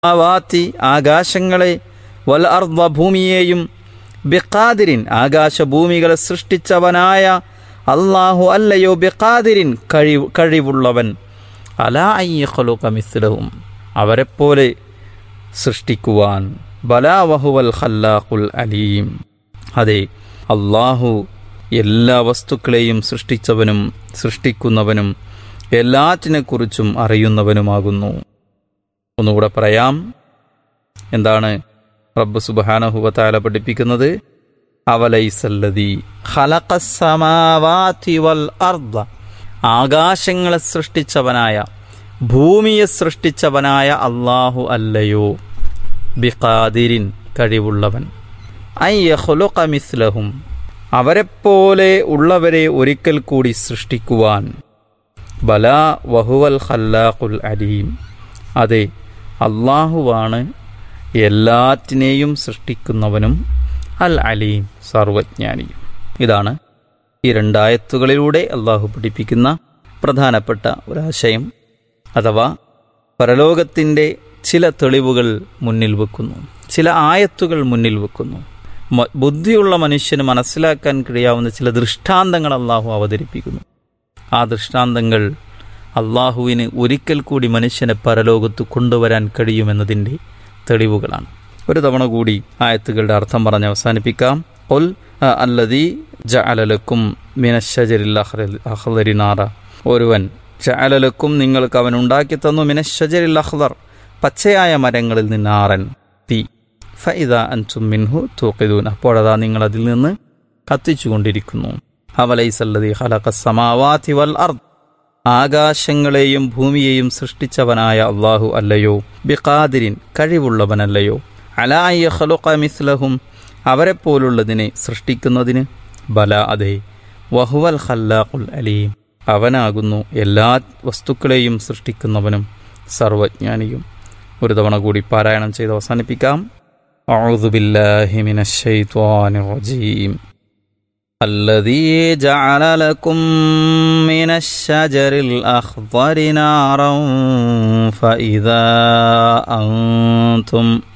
ആവാത്തി ആകാശങ്ങളെ വൽ അർദ്ധ ഭൂമിയെയും ബിഖാദിരിൻ ആകാശഭൂമികളെ സൃഷ്ടിച്ചവനായ അള്ളാഹു അല്ലയോ ബിഖാദിരിൻ കഴിവ് കഴിവുള്ളവൻ അലാ അയ്യഖലുഖമിസ്ലഹും അവരെപ്പോലെ സൃഷ്ടിക്കുവാൻ ബലാവഹുവൽ ഖല്ലാഖുൽ അലീം അതെ അള്ളാഹു എല്ലാ വസ്തുക്കളെയും സൃഷ്ടിച്ചവനും സൃഷ്ടിക്കുന്നവനും എല്ലാറ്റിനെക്കുറിച്ചും അറിയുന്നവനുമാകുന്നു ഒന്നുകൂടെ പറയാം എന്താണ് റബ്ബ് സുബാനഹുവത്താല പഠിപ്പിക്കുന്നത് അവലൈസല്ലതി ഖലഖസ്സമാവാതി വൽ അർദ ആകാശങ്ങളെ സൃഷ്ടിച്ചവനായ ഭൂമിയെ സൃഷ്ടിച്ചവനായ അള്ളാഹു അല്ലയോ ബിഖാദിരിൻ കഴിവുള്ളവൻ അയ്യഹുലുഖമിസ്ലഹും അവരെപ്പോലെ ഉള്ളവരെ ഒരിക്കൽ കൂടി സൃഷ്ടിക്കുവാൻ ബല വഹുവൽ ഖല്ലാഖുൽ അലീം അതെ അള്ളാഹുവാണ് എല്ലാറ്റിനെയും സൃഷ്ടിക്കുന്നവനും അൽ അലീം സർവജ്ഞാനിയും ഇതാണ് ഈ രണ്ടായത്തുകളിലൂടെ അള്ളാഹു പഠിപ്പിക്കുന്ന പ്രധാനപ്പെട്ട ഒരാശയം അഥവാ പരലോകത്തിൻ്റെ ചില തെളിവുകൾ മുന്നിൽ വെക്കുന്നു ചില ആയത്തുകൾ മുന്നിൽ വെക്കുന്നു മ- ബുദ്ധിയുള്ള മനുഷ്യന് മനസ്സിലാക്കാൻ കഴിയാവുന്ന ചില ദൃഷ്ടാന്തങ്ങൾ അള്ളാഹു അവതരിപ്പിക്കുന്നു ആ ദൃഷ്ടാന്തങ്ങൾ അള്ളാഹുവിന് ഒരിക്കൽ കൂടി മനുഷ്യനെ പരലോകത്ത് കൊണ്ടുവരാൻ കഴിയുമെന്നതിൻ്റെ തെളിവുകളാണ് ഒരു തവണ കൂടി ആയത്തുകളുടെ അർത്ഥം പറഞ്ഞ് അവസാനിപ്പിക്കാം ഒൽ അല്ലതി ജഅലലക്കും മിനശജരിൽ അഹ്ലരിനാറ ഒരുവൻ ജഅലലക്കും നിങ്ങൾക്ക് അവൻ ഉണ്ടാക്കി തന്നു മിനശജരിൽ അഹ്ലർ പച്ചയായ മരങ്ങളിൽ നിന്ന് ആറൻ തീ ഫൈദ അൻസും മിൻഹു തൂക്കിദൂൻ അപ്പോഴതാ നിങ്ങൾ അതിൽ നിന്ന് കത്തിച്ചുകൊണ്ടിരിക്കുന്നു അവലൈസല്ലതി ഖലഖ സമാവാതി വൽ അർദ് ആകാശങ്ങളെയും ഭൂമിയെയും സൃഷ്ടിച്ചവനായ അള്ളാഹു അല്ലയോ ബിഖാദിരിൻ കഴിവുള്ളവനല്ലയോ അലായ ഖലുഖ മിസ്ലഹും അവരെപ്പോലുള്ളതിനെ സൃഷ്ടിക്കുന്നതിന് ബല അതെ വഹുവൽ ഖല്ലാഖുൽ അലീം അവനാകുന്നു എല്ലാ വസ്തുക്കളെയും സൃഷ്ടിക്കുന്നവനും സർവജ്ഞാനിയും ഒരു തവണ കൂടി പാരായണം ചെയ്ത് അവസാനിപ്പിക്കാം أعوذ بالله من الشيطان الرجيم الذي جعل لكم من الشجر الأخضر نارا فإذا أنتم